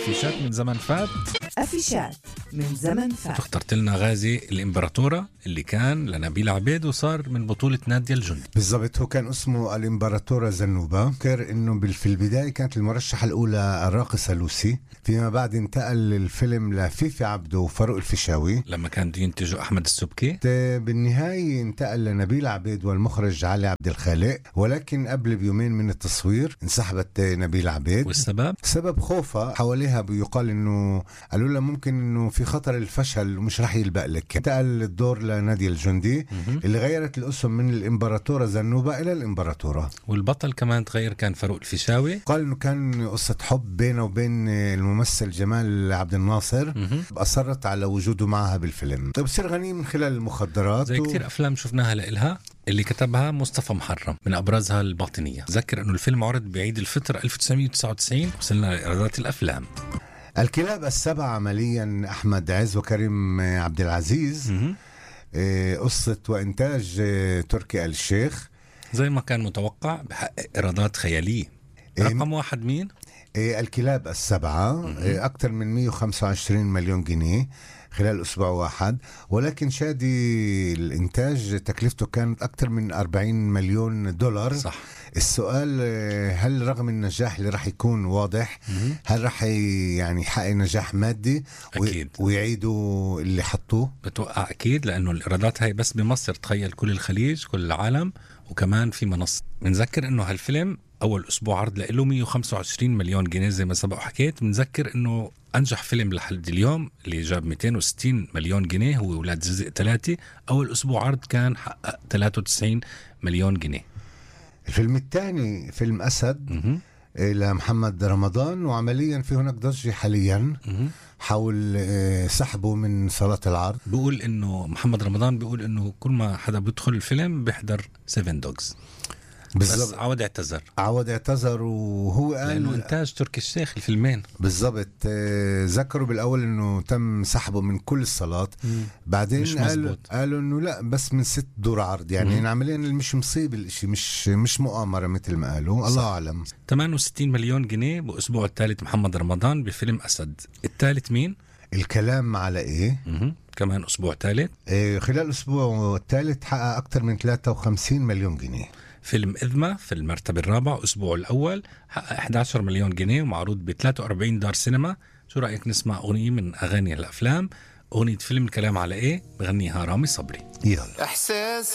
افيشات من زمن فات أفيشات من زمن فات اخترت لنا غازي الامبراطوره اللي كان لنبيل عبيد وصار من بطوله ناديه الجندي بالضبط هو كان اسمه الامبراطوره زنوبا كان انه بال- في البدايه كانت المرشحه الاولى الراقصه لوسي فيما بعد انتقل الفيلم لفيفي عبده وفاروق الفيشاوي لما كان بده ينتجه احمد السبكي بالنهاية انتقل لنبيل عبيد والمخرج علي عبد الخالق ولكن قبل بيومين من التصوير انسحبت نبيل عبيد والسبب سبب خوفها حواليها بيقال انه قالوا لها ممكن انه في خطر الفشل ومش رح يلبق لك انتقل الدور لنادية الجندي اللي غيرت الاسم من الامبراطوره زنوبه الى الامبراطوره والبطل كمان تغير كان فاروق الفيشاوي قال انه كان قصه حب بينه وبين الممثل جمال عبد الناصر مهم. اصرت على وجوده معها بالفيلم طيب بصير غني من خلال المخدرات زي و- كتير افلام شفناها لإلها اللي كتبها مصطفى محرم من ابرزها الباطنيه ذكر انه الفيلم عرض بعيد الفطر 1999 وصلنا لايرادات الافلام الكلاب السبع عمليا احمد عز وكريم عبد العزيز مهم. آه، قصه وانتاج آه، تركي آل الشيخ زي ما كان متوقع بحقق ايرادات خياليه إيه. رقم واحد مين؟ آه، الكلاب السبعة آه، أكثر من 125 مليون جنيه خلال أسبوع واحد ولكن شادي الإنتاج تكلفته كانت أكثر من 40 مليون دولار صح السؤال آه، هل رغم النجاح اللي راح يكون واضح هل راح ي- يعني يحقق نجاح مادي وي- أكيد. ويعيدوا اللي حطوه بتوقع اكيد لانه الايرادات هاي بس بمصر تخيل كل الخليج كل العالم وكمان في منصه بنذكر انه هالفيلم اول اسبوع عرض له 125 مليون جنيه زي ما سبق وحكيت بنذكر انه انجح فيلم لحد اليوم اللي جاب 260 مليون جنيه هو ولاد جزء ثلاثة اول اسبوع عرض كان حقق 93 مليون جنيه الفيلم الثاني فيلم أسد مهم. آه، لمحمد رمضان وعمليا في هناك ضجة حاليا مهم. حول آه، سحبه من صالات العرض بيقول انه محمد رمضان بيقول انه كل ما حدا بيدخل الفيلم بيحضر 7 دوجز بس بالضبط عود اعتذر عود اعتذر وهو لانه قال انتاج تركي الشيخ الفيلمين بالضبط آه، ذكروا بالاول انه تم سحبه من كل الصالات بعدين مش قالوا مزبوط. قالوا انه لا بس من ست دور عرض يعني مم. عمليا مش مصيب الاشي مش مش مؤامره مثل ما قالوا الله اعلم 68 مليون جنيه بأسبوع الثالث محمد رمضان بفيلم أسد الثالث مين؟ الكلام على ايه مه. كمان أسبوع ثالث آه، خلال الاسبوع الثالث حقق اكثر من 53 مليون جنيه فيلم إذمة في المرتبة الرابعة أسبوعه الأول حقق 11 مليون جنيه ومعروض ب 43 دار سينما شو رأيك نسمع أغنية من أغاني الأفلام أغنية فيلم الكلام على إيه بغنيها رامي صبري يلا احساس